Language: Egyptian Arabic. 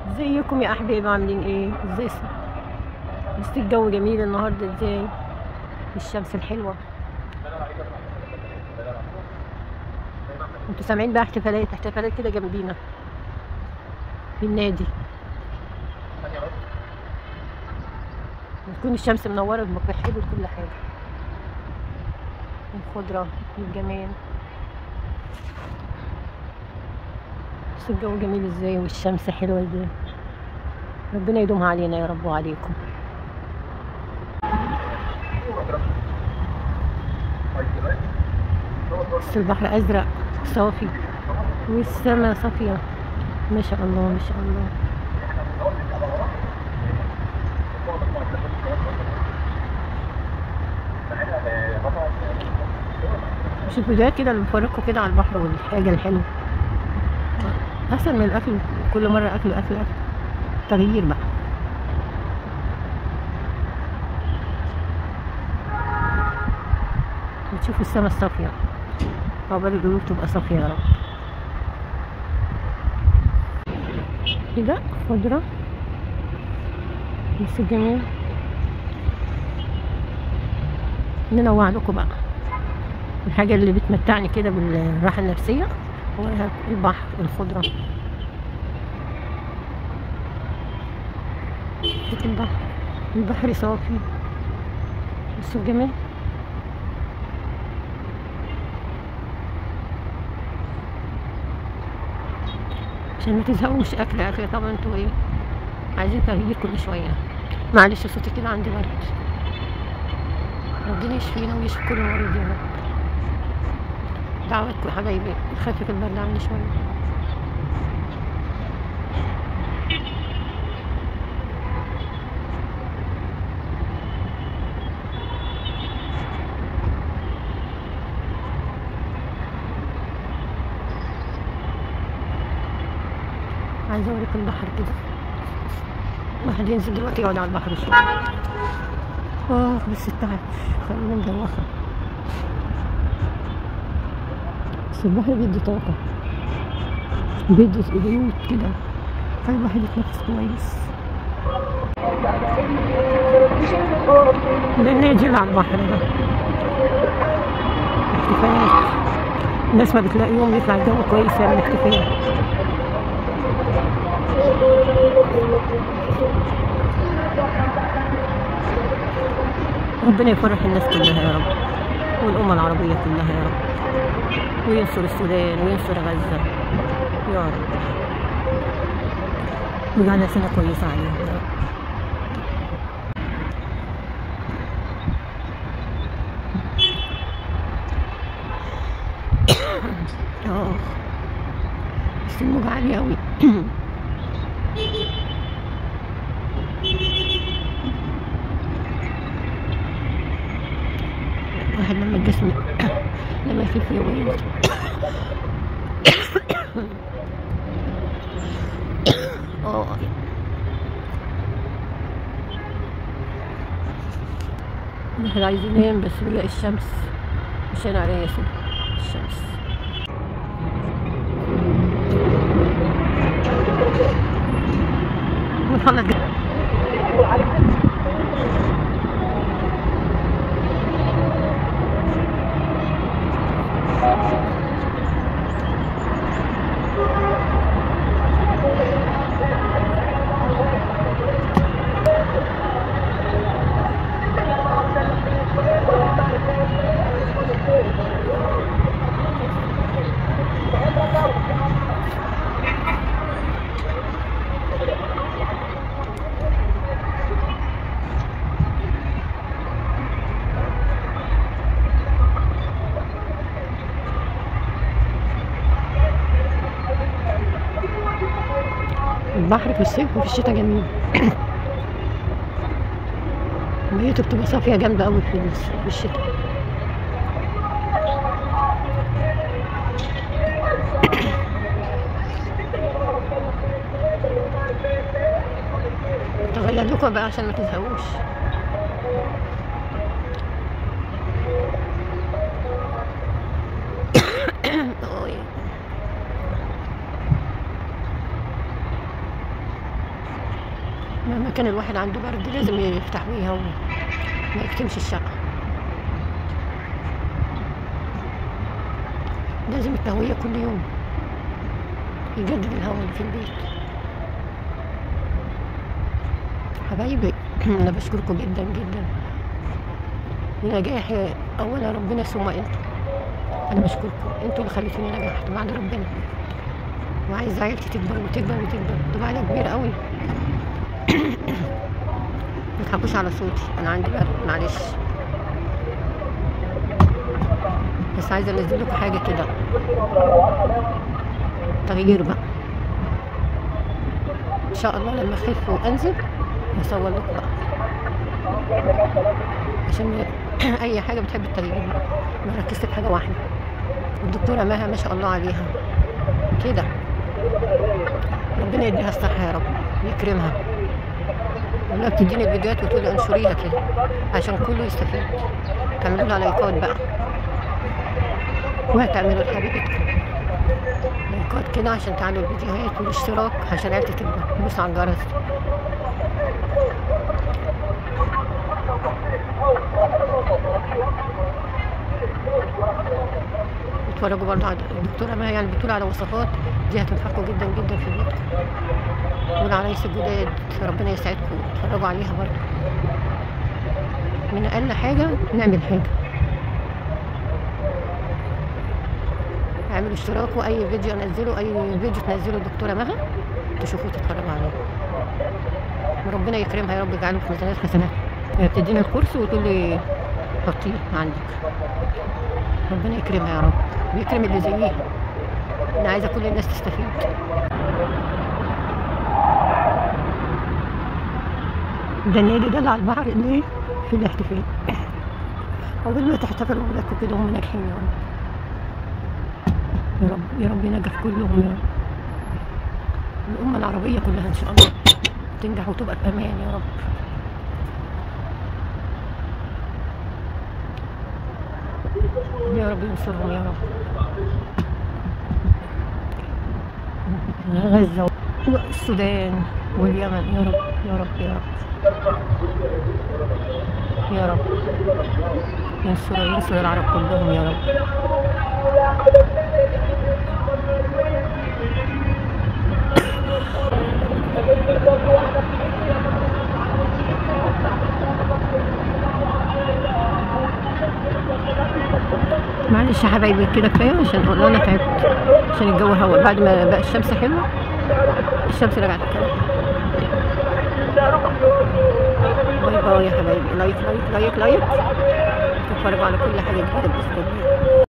ازيكم يا احباب عاملين ايه ازاي بس الجو جميل النهارده ازاي الشمس الحلوه انتوا سامعين بقى احتفالات احتفالات كده جنبينا في النادي بتكون الشمس منوره بمكان حلو لكل حاجه الخضره والجمال بس الجو جميل ازاي والشمس حلوه ازاي ربنا يدومها علينا يا رب وعليكم بس البحر ازرق صافي والسماء صافيه ما شاء الله ما شاء الله شوفوا ده كده اللي بفرجكم كده على البحر والحاجه الحلوه احسن من الاكل كل مره اكل اكل اكل تغيير بقى وتشوفوا السما الصافيه عقبال القلوب تبقى صافيه يا رب كده خضره بس جميل ننوع لكم بقى الحاجة اللي بتمتعني كده بالراحة النفسية هو البحر والخضرة شوف البحر البحر صافي بصوا الجمال عشان ما تزهقوش اكل اكل طبعا انتوا ايه عايزين تغيير كل شوية معلش صوتي كده عندي برد ربنا يشفينا ويشفي كل مريض يا رب دعواتكم يا حبايبي خفف البرد عني شوية عايزة اوريك البحر كده الواحد ينزل دلوقتي يقعد على البحر شوية اه بس التعب خلينا مدوخة بس البحر بيدي طاقة بيدي بيوت كده خلي الواحد يتنفس كويس ده النادي اللي على البحر ده احتفالات الناس ما بتلاقي يوم يطلع الجو كويس يعمل احتفال ربنا يفرح الناس كلها يا رب والأمة العربية كلها يا رب وينصر السودان وينصر غزة يا رب ويجعلنا سنة كويسة عليهم يا رب اه بس الموجة عالية أوي الواحد لما الجسم لما يخف يومين اه الواحد عايز ينام بس بيلاقي الشمس مشان على راسه الشمس والحلقة البحر في الصيف وفي الشتاء جميل ميته بتبقى صافية جامدة أوي في في الشتاء تغير لكم بقى عشان ما تزهقوش مهما كان الواحد عنده برد لازم يفتح بيها وما يكتمش الشقة لازم التهوية كل يوم يجدد الهواء اللي في البيت حبايبي انا بشكركم جدا جدا لنجاح اولا ربنا ثم انتم انا بشكركم انتوا اللي خليتوني نجحت بعد ربنا وعايز عيلتي تكبر وتكبر وتكبر تبقى عيله كبيره قوي ما تضحكوش على صوتي انا عندي برد معلش بس عايزه انزل لكم حاجه كده تغيير بقى ان شاء الله لما اخف وانزل هصور لكم بقى عشان اي حاجه بتحب التغيير ما ركزت في حاجه واحده الدكتوره مها ما شاء الله عليها كده ربنا يديها الصحه يا رب ويكرمها والله بتديني فيديوهات وتقولي انشريها كده عشان كله يستفيد تعملوا لها لايكات بقى وهتعملوا لحبيبتكم لايكات كده عشان تعملوا الفيديوهات والاشتراك عشان عيلتي تكبر دوس على الجرس اتفرجوا برضه على الدكتورة ما يعني بتقول على وصفات دي هتنفعكم جدا جدا في بيتكم والعرايس الجداد ربنا يسعدكم اتفرجوا عليها برضه من اقل حاجة نعمل حاجة اعملوا اشتراك واي فيديو انزله اي فيديو تنزله الدكتورة مها تشوفوه تتفرجوا عليه وربنا يكرمها يا رب يجعله في ميزانية حسنات هي بتديني الكورس وتقول لي حطيه عندك ربنا يكرمها يا رب ويكرم اللي زيها انا عايزه كل الناس تستفيد ده النادي ده اللي على البحر ليه في الاحتفال عقبال ما تحتفلوا ولادكم كده هم ناجحين يا رب يا رب يا رب ينجح كلهم يا رب الأمة العربية كلها إن شاء الله تنجح وتبقى بأمان يا رب يا رب ينصرهم يا رب غزة والسودان واليمن يا رب يا رب يا رب يا رب ينصر ينصر العرب كلهم يا رب معلش يا حبايبي كده كفايه عشان والله انا تعبت عشان الجو هوا بعد ما بقى الشمس حلوه الشمس رجعت كده باي باي يا حبايبي لايك لايك لايك لايك تتفرجوا على كل حاجه جديده باذن الله